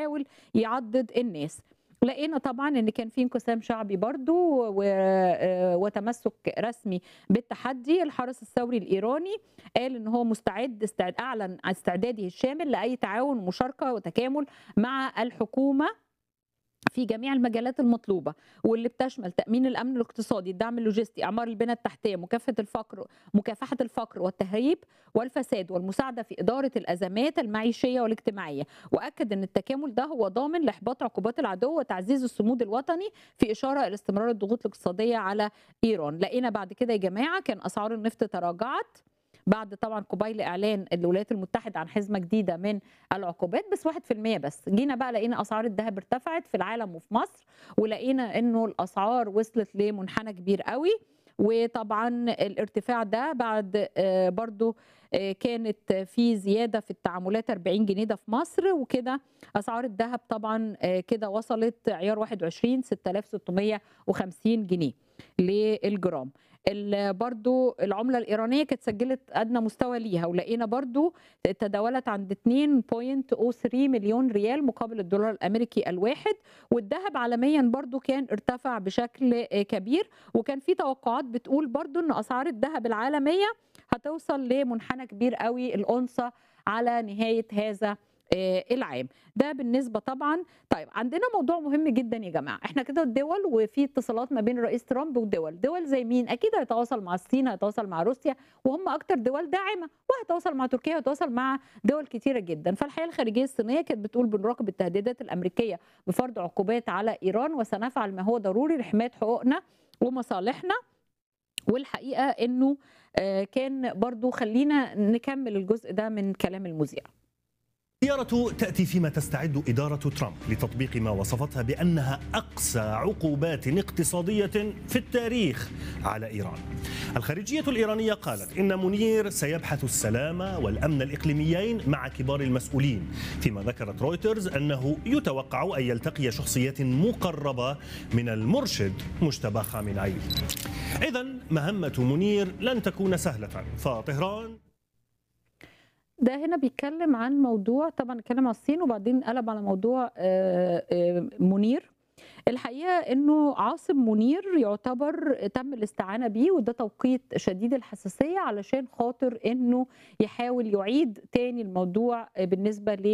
بيحاول يعضد الناس لقينا طبعا ان كان في انقسام شعبي برضو و- آه، وتمسك رسمي بالتحدي الحرس الثوري الايراني قال ان هو مستعد استعد اعلن عن استعداده الشامل لاي تعاون ومشاركه وتكامل مع الحكومه في جميع المجالات المطلوبه واللي بتشمل تامين الامن الاقتصادي، الدعم اللوجستي، اعمار البنى التحتيه، مكافحه الفقر مكافحه الفقر والتهريب والفساد والمساعده في اداره الازمات المعيشيه والاجتماعيه، واكد ان التكامل ده هو ضامن لاحباط عقوبات العدو وتعزيز الصمود الوطني في اشاره الى استمرار الضغوط الاقتصاديه على ايران، لقينا بعد كده يا جماعه كان اسعار النفط تراجعت بعد طبعا قبيل اعلان الولايات المتحده عن حزمه جديده من العقوبات بس 1% بس جينا بقى لقينا اسعار الذهب ارتفعت في العالم وفي مصر ولقينا انه الاسعار وصلت لمنحنى كبير قوي وطبعا الارتفاع ده بعد آه، برضو آه، كانت في زياده في التعاملات 40 جنيه ده في مصر وكده اسعار الذهب طبعا آه، كده وصلت عيار 21 6650 جنيه للجرام ال- برضو العملة الإيرانية كانت سجلت أدنى مستوى ليها ولقينا برضو تداولت عند 2.03 مليون ريال مقابل الدولار الأمريكي الواحد والذهب عالميا برضو كان ارتفع بشكل آه، كبير وكان في توقعات بتقول برضو أن أسعار الذهب العالمية هتوصل لمنحنى كبير قوي الأنصة على نهاية هذا آه، العام ده بالنسبة طبعا طيب عندنا موضوع مهم جدا يا جماعة احنا كده الدول وفي اتصالات ما بين الرئيس ترامب والدول دول زي مين اكيد هيتواصل مع الصين هيتواصل مع روسيا وهم اكتر دول داعمة وهيتواصل مع تركيا وهيتواصل مع دول كتيرة جدا فالحقيقة الخارجية الصينية كانت بتقول بنراقب التهديدات الأمريكية بفرض عقوبات على إيران وسنفعل ما هو ضروري لحماية حقوقنا ومصالحنا والحقيقة انه آه، كان برضو خلينا نكمل الجزء ده من كلام المذيع الزيارة تأتي فيما تستعد إدارة ترامب لتطبيق ما وصفتها بأنها أقسى عقوبات اقتصادية في التاريخ على إيران. الخارجية الإيرانية قالت إن منير سيبحث السلام والأمن الإقليميين مع كبار المسؤولين، فيما ذكرت رويترز أنه يتوقع أن يلتقي شخصيات مقربة من المرشد مجتبى خامنئي. إذا مهمة منير لن تكون سهلة، فطهران ده هنا بيتكلم عن موضوع طبعا اتكلم عن الصين وبعدين قلب على موضوع آه، آه، منير الحقيقه انه عاصم منير يعتبر تم الاستعانه بيه وده توقيت شديد الحساسيه علشان خاطر انه يحاول يعيد تاني الموضوع بالنسبه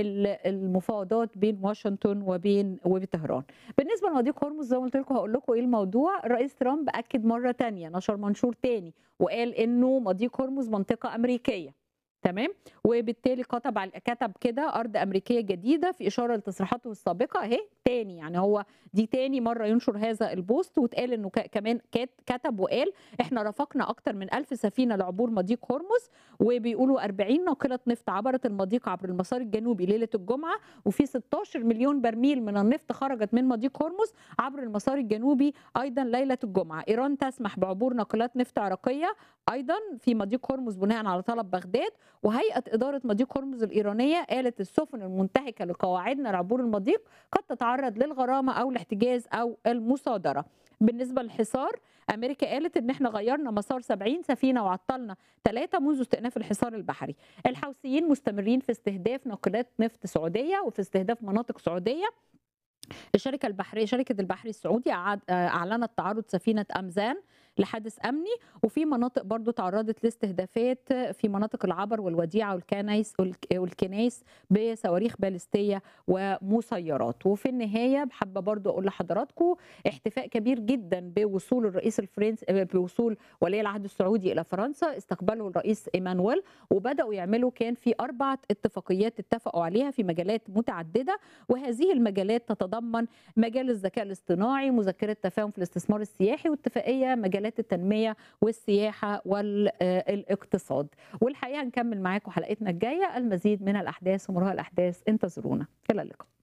للمفاوضات بين واشنطن وبين وبطهران. بالنسبه لمضيق هرمز زي ما قلت لكم هقول لكم ايه الموضوع الرئيس ترامب اكد مره تانية نشر منشور تاني وقال انه مضيق هرمز منطقه امريكيه تمام وبالتالي كتب على كتب كده ارض امريكيه جديده في اشاره لتصريحاته السابقه اهي تاني يعني هو دي تاني مره ينشر هذا البوست واتقال انه ك- كمان كات- كتب وقال احنا رافقنا اكتر من ألف سفينه لعبور مضيق هرمز وبيقولوا 40 ناقله نفط عبرت المضيق عبر المسار الجنوبي ليله الجمعه وفي 16 مليون برميل من النفط خرجت من مضيق هرمز عبر المسار الجنوبي ايضا ليله الجمعه ايران تسمح بعبور ناقلات نفط عراقيه ايضا في مضيق هرمز بناء على طلب بغداد وهيئه اداره مضيق هرمز الايرانيه قالت السفن المنتهكه لقواعدنا لعبور المضيق قد تتعرض للغرامه او الاحتجاز او المصادره بالنسبه للحصار امريكا قالت ان احنا غيرنا مسار 70 سفينه وعطلنا ثلاثه منذ استئناف الحصار البحري الحوثيين مستمرين في استهداف ناقلات نفط سعوديه وفي استهداف مناطق سعوديه الشركه البحريه شركه البحر السعودي أعاد- اعلنت تعرض سفينه امزان لحادث امني وفي مناطق برضو تعرضت لاستهدافات في مناطق العبر والوديعه والكنايس والكنايس بصواريخ باليستيه ومسيرات وفي النهايه حابه برضو اقول لحضراتكم احتفاء كبير جدا بوصول الرئيس الفرنسي بوصول ولي العهد السعودي الى فرنسا استقبله الرئيس ايمانويل وبداوا يعملوا كان في اربع اتفاقيات اتفقوا عليها في مجالات متعدده وهذه المجالات تتضمن مجال الذكاء الاصطناعي مذكره تفاهم في الاستثمار السياحي واتفاقيه مجالات التنميه والسياحه والاقتصاد والحقيقه هنكمل معاكم حلقتنا الجايه المزيد من الاحداث ومراها الاحداث انتظرونا الى اللقاء